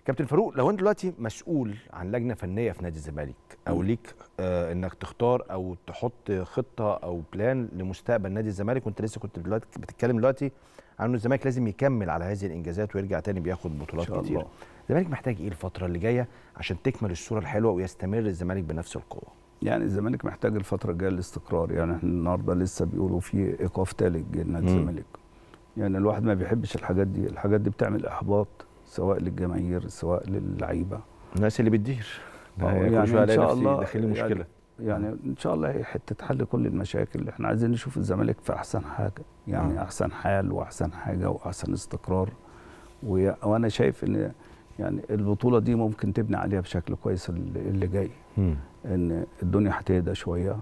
كابتن فاروق لو انت دلوقتي مسؤول عن لجنه فنيه في نادي الزمالك او ليك آه انك تختار او تحط خطه او بلان لمستقبل نادي الزمالك وانت لسه كنت دلوقتي بتتكلم دلوقتي عن انه الزمالك لازم يكمل على هذه الانجازات ويرجع تاني بياخد بطولات إن شاء كتير الله. الزمالك محتاج ايه الفتره اللي جايه عشان تكمل الصوره الحلوه ويستمر الزمالك بنفس القوه يعني الزمالك محتاج الفترة الجاية الاستقرار يعني احنا النهارده لسه بيقولوا في ايقاف ثالث جه نادي مم. الزمالك يعني الواحد ما بيحبش الحاجات دي الحاجات دي بتعمل احباط سواء للجماهير سواء للعيبه الناس اللي بتدير آه، كل يعني شوية إن ألاقي شاء نفسي الله داخلي يعني- مشكله يعني ان شاء الله هي حته حل كل المشاكل احنا عايزين نشوف الزمالك في احسن حاجه يعني آه. احسن حال واحسن حاجه واحسن استقرار وي- وانا شايف ان يعني البطوله دي ممكن تبني عليها بشكل كويس اللي اللي جاي مم. ان الدنيا هتهدى شويه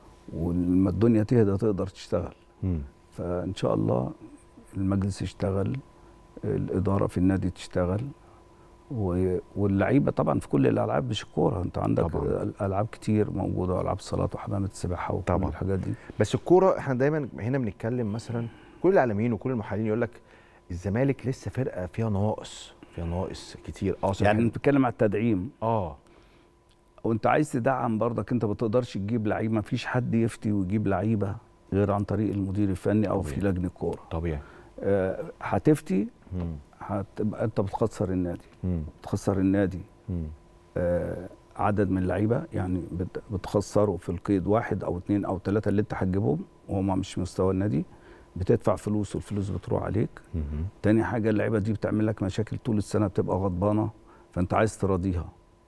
ولما الدنيا تهدى تقدر تشتغل مم. فان شاء الله المجلس يشتغل الاداره في النادي تشتغل و- واللعيبه طبعا في كل الالعاب مش الكوره انت عندك طبعاً. العاب كتير موجوده العاب صالات وحمامه السباحه وكل طبعاً. الحاجات دي بس الكوره احنا دايما هنا بنتكلم مثلا كل الاعلاميين وكل المحللين يقول لك الزمالك لسه فرقه فيها نواقص فيها ناقص كتير اه صحيح. يعني انت بتتكلم على التدعيم اه وانت عايز تدعم برضك انت ما بتقدرش تجيب لعيبه ما فيش حد يفتي ويجيب لعيبه غير عن طريق المدير الفني او في طبيعي. لجنه كوره طبيعي آه، هتفتي مم. هتبقى انت بتخسر النادي مم. بتخسر النادي مم. آه، عدد من اللعيبه يعني بت- بتخسره في القيد واحد او اثنين او ثلاثه اللي انت هتجيبهم وهم مش مستوى النادي بتدفع فلوس والفلوس بتروح عليك مم. تاني حاجه اللعيبه دي بتعمل لك مشاكل طول السنه بتبقى غضبانه فانت عايز تراضيها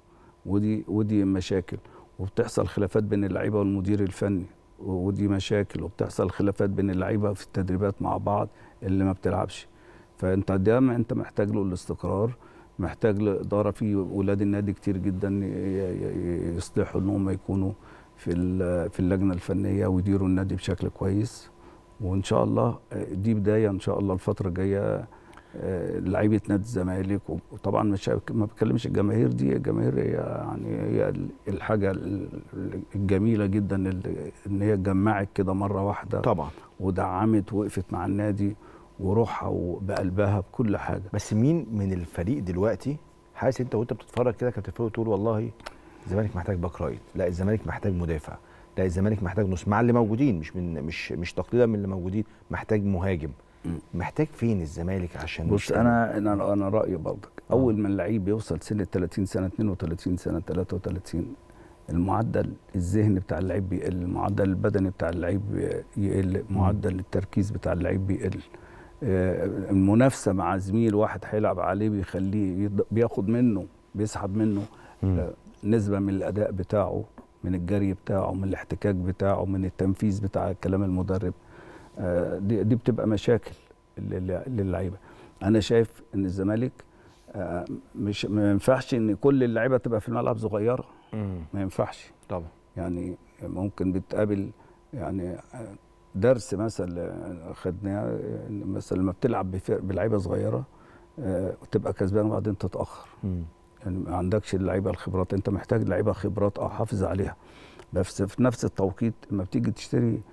ودي ودي مشاكل وبتحصل خلافات بين اللعيبه والمدير الفني ودي مشاكل وبتحصل خلافات بين اللعيبه في التدريبات مع بعض اللي ما بتلعبش فانت دايما انت محتاج له الاستقرار محتاج لاداره في ولاد النادي كتير جدا ي- ي- يصلحوا ان هم يكونوا في ال- في اللجنه الفنيه ويديروا النادي بشكل كويس وان شاء الله آه، دي بدايه ان شاء الله الفتره الجايه آه، لعيبه نادي الزمالك وطبعا مش ما بتكلمش الجماهير دي الجماهير هي يعني هي الحاجه الجميله جدا اللي- ان هي اتجمعت كده مره واحده طبعا ودعمت وقفت مع النادي وروحها وبقلبها بكل حاجه بس مين من الفريق دلوقتي حاسس انت وانت بتتفرج كده كابتن فاروق تقول والله الزمالك محتاج باك رايت لا الزمالك محتاج مدافع لا الزمالك محتاج نص مع اللي موجودين مش من مش مش تقليلا من اللي موجودين محتاج مهاجم مم. محتاج فين الزمالك عشان بص يشتغل؟ انا انا انا رايي برضك آه. اول ما اللعيب يوصل سن 30 سنه 32 سنه 33 المعدل الذهني بتاع اللعيب بيقل المعدل البدني بتاع اللعيب يقل معدل التركيز بتاع اللعيب بيقل آه، المنافسه مع زميل واحد هيلعب عليه بيخليه يض- بياخد منه بيسحب منه مم. آه، نسبه من الاداء بتاعه من الجري بتاعه من الاحتكاك بتاعه من التنفيذ بتاع كلام المدرب آه، دي دي بتبقى مشاكل لل- للعيبه انا شايف ان الزمالك آه، مش ما ينفعش ان كل اللعيبه تبقى في الملعب صغيره مم. ما ينفعش طبعا يعني ممكن بتقابل يعني آه، درس مثلا خدناه إن مثلا لما بتلعب بفرق- بلعيبه صغيره آه، وتبقى كسبان وبعدين تتاخر مم. يعني ما عندكش اللعيبه الخبرات انت محتاج لعيبه خبرات اه حافظ عليها بس في نفس التوقيت لما بتيجي تشتري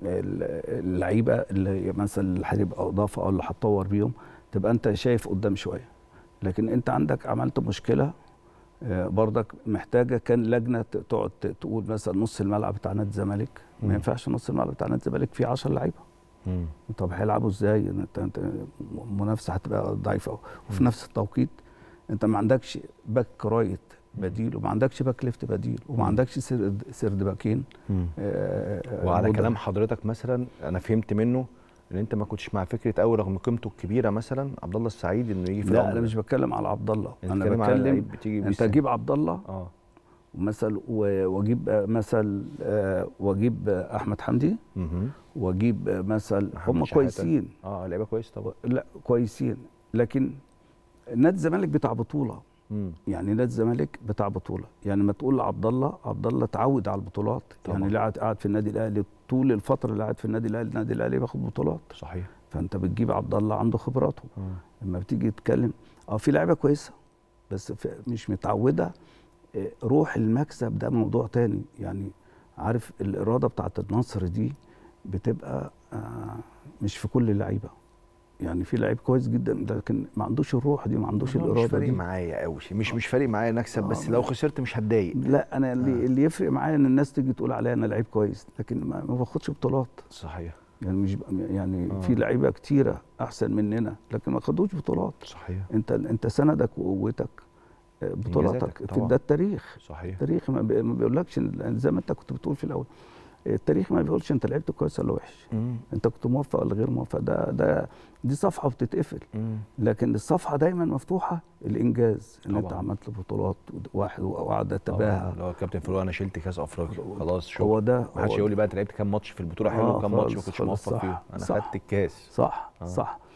ال- اللعيبه اللي مثلا اللي هتبقى اضافه او اللي هتطور بيهم تبقى انت شايف قدام شويه لكن انت عندك عملت مشكله آه، برضك محتاجه كان لجنه ت- تقعد ت- تقول مثلا نص الملعب بتاع نادي الزمالك مم. ما ينفعش نص الملعب بتاع نادي الزمالك فيه 10 لعيبه مم. طب هيلعبوا ازاي انت انت المنافسه هتبقى ضعيفه وفي نفس التوقيت انت ما عندكش باك رايت بديل وما عندكش باك ليفت بديل وما مم. عندكش سرد سرد باكين مم. آه، آه، وعلى وده- كلام حضرتك مثلا انا فهمت منه ان انت ما كنتش مع فكره قوي رغم قيمته الكبيره مثلا عبد الله السعيد انه يجي في لا العمر انا ده. مش بتكلم على عبد الله انت انا بتتكلم على بتكلم لعيب بتيجي انت بالسن. اجيب عبد الله اه مثل و- واجيب آه، مثل آه، واجيب آه، احمد حمدي مهم. واجيب آه، مثل محمد هم شحاتة. كويسين اه لعيبه كويس طبعا لا كويسين لكن نادي الزمالك بتاع بطوله مم. يعني نادي الزمالك بتاع بطوله يعني ما تقول لعبد الله عبد الله اتعود على البطولات طبعا. يعني اللي قاعد قاعد في النادي الاهلي طول الفتره اللي قاعد في النادي الاهلي النادي الاهلي بياخد بطولات صحيح فانت بتجيب عبد الله عنده خبراته مم. لما بتيجي تتكلم اه في لعيبه كويسه بس في مش متعوده آه، روح المكسب ده موضوع تاني يعني عارف الاراده بتاعت النصر دي بتبقى آه، مش في كل اللعيبه يعني في لعيب كويس جدا لكن ما عندوش الروح دي ما عندوش الموضوع الاراده مش فارق دي معايا قوي مش مش فارق معايا نكسب آه، بس ما- لو خسرت مش هتضايق لا انا اللي, آه. اللي يفرق معايا ان الناس تيجي تقول عليا انا لعيب كويس لكن ما, ما باخدش بطولات صحيح يعني مش يعني آه. في لعيبه كتيره احسن مننا لكن ما خدوش بطولات صحيح انت انت سندك وقوتك آه، بطولاتك إنجازاتك في طبعاً. ده التاريخ صحيح التاريخ ما, بي ما بيقولكش إن- زي ما انت كنت بتقول في الاول التاريخ ما بيقولش انت لعبت كويس ولا وحش مم. انت كنت موفق ولا غير موفق ده ده دي صفحه بتتقفل مم. لكن الصفحه دايما مفتوحه الانجاز ان انت طبعاً. عملت بطولات واحد وقعد طبعاً. اتباهى اللي هو كابتن فاروق انا شلت كاس افريقيا هو- خلاص شكرا هو ده ما حدش هو يقول لي بقى انت لعبت كام ماتش في البطوله حلو آه، وكام ماتش ما خالص، كنتش خالص، موفق صح، فيهم انا صح. خدت الكاس صح آه. صح